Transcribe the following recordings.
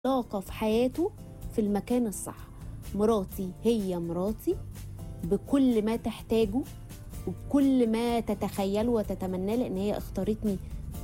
علاقة في حياته في المكان الصح مراتي هي مراتي بكل ما تحتاجه وبكل ما تتخيله وتتمناه لان هي اختارتني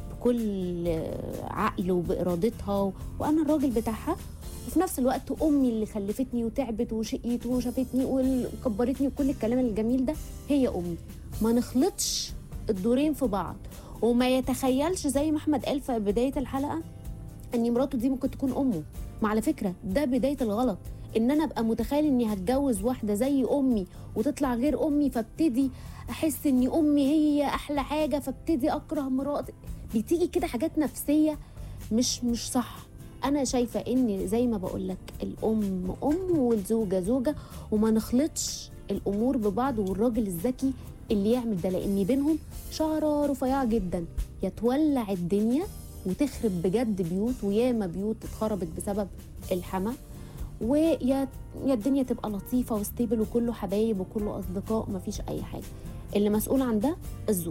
بكل عقل وبارادتها و... وانا الراجل بتاعها وفي نفس الوقت امي اللي خلفتني وتعبت وشقيت وشافتني وكبرتني وكل الكلام الجميل ده هي امي ما نخلطش الدورين في بعض وما يتخيلش زي ما احمد قال في بدايه الحلقه ان مراته دي ممكن تكون امه ما على فكره ده بدايه الغلط ان انا ابقى متخيل اني هتجوز واحده زي امي وتطلع غير امي فابتدي احس ان امي هي احلى حاجه فابتدي اكره مراتي بتيجي كده حاجات نفسيه مش مش صح انا شايفه ان زي ما بقول لك الام ام والزوجه زوجه وما نخلطش الامور ببعض والراجل الذكي اللي يعمل ده لان بينهم شعره رفيعه جدا يتولع الدنيا وتخرب بجد بيوت وياما بيوت اتخربت بسبب الحما ويا يا الدنيا تبقى لطيفه وستيبل وكله حبايب وكله اصدقاء ومفيش اي حاجه اللي مسؤول عن ده الزوج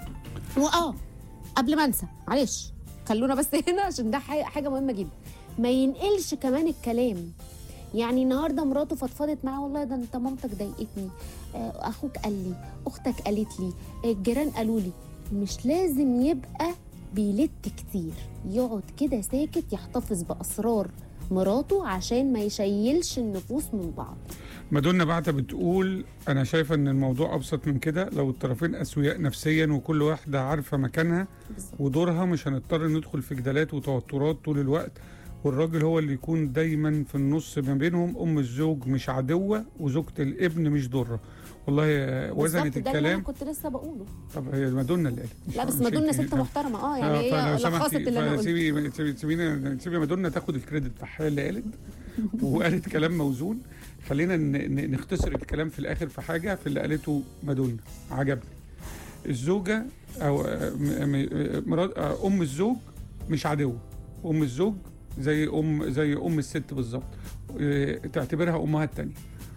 واه قبل ما انسى معلش خلونا بس هنا عشان ده حاجه مهمه جدا ما ينقلش كمان الكلام يعني النهارده مراته فضفضت معاه والله ده انت مامتك ضايقتني اخوك قال لي اختك قالت لي الجيران قالوا لي مش لازم يبقى بيلت كتير يقعد كده ساكت يحتفظ باسرار مراته عشان ما يشيلش النفوس من بعض مادونا بعتة بتقول أنا شايفة إن الموضوع أبسط من كده لو الطرفين أسوياء نفسيا وكل واحدة عارفة مكانها بالظبط ودورها مش هنضطر ندخل في جدالات وتوترات طول الوقت والراجل هو اللي يكون دايما في النص ما بينهم أم الزوج مش عدوة وزوجة الابن مش ضرة والله وزنت بالظبط ده اللي انا الكلام كنت لسه بقوله طب هي مادونا اللي قالت مش- لا بس مش مادونا انتي. ست محترمه اه يعني آه، هي فلو لخصت سمحتي اللي انا قلته سيبي سيبي سيبينا سيبي مادونا تاخد الكريدت بتاعها هي اللي قالت وقالت كلام موزون خلينا ن- ن- نختصر الكلام في الاخر في حاجه في اللي قالته مادونا عجبني الزوجه او آه، م- م- مرات آه، ام الزوج مش عدوه ام الزوج زي ام زي ام الست بالظبط آه، تعتبرها امها التانية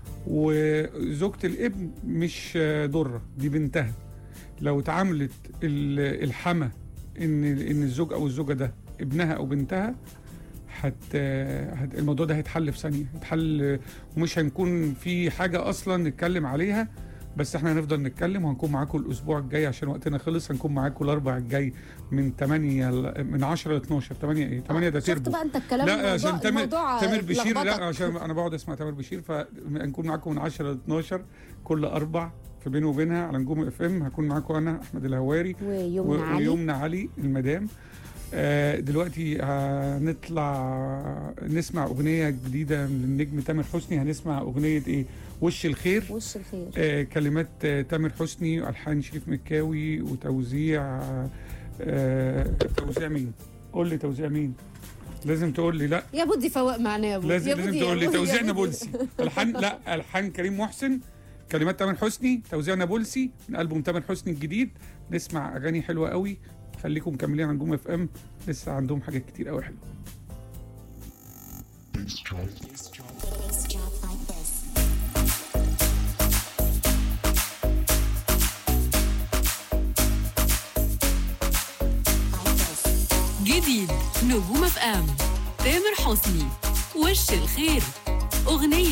وزوجة الابن مش آه، ضرة دي بنتها لو اتعاملت ال- الحما ان ان الزوج او الزوجه ده ابنها او بنتها هت هت- الموضوع ده هيتحل في ثانيه هيتحل ومش هنكون في حاجه اصلا نتكلم عليها بس احنا هنفضل نتكلم وهنكون معاكم الاسبوع الجاي عشان وقتنا خلص هنكون معاكم الاربع الجاي من 8 ل- من 10 ل 12 8 ايه 8 ده شفت تربو بقى انت الكلام لا الموضوع- عشان تامر الموضوع تامر بشير لا لخبطك. عشان انا بقعد اسمع تامر بشير فهنكون معاكم من 10 ل 12 كل اربع في بينه وبينها على نجوم اف ام هكون معاكم انا احمد الهواري ويمنى و- علي ويمنى علي المدام آه دلوقتي هنطلع نسمع اغنيه جديده من النجم تامر حسني هنسمع اغنيه ايه وش الخير وش الخير آه كلمات آه تامر حسني والحان شريف مكاوي وتوزيع آه آه توزيع مين قول لي توزيع مين لازم تقول لي لا يا بودي فوق معنا يا بودي لازم يا لازم بودي، يا تقول لي بودي، يا توزيع بودي. نابلسي الحان لا الحان كريم محسن كلمات تامر حسني توزيع نابلسي من البوم تامر حسني الجديد نسمع اغاني حلوه قوي خليكم مكملين على نجوم اف ام لسه عندهم حاجات كتير قوي حلوه جديد نجوم اف ام تامر حسني وش الخير اغنيه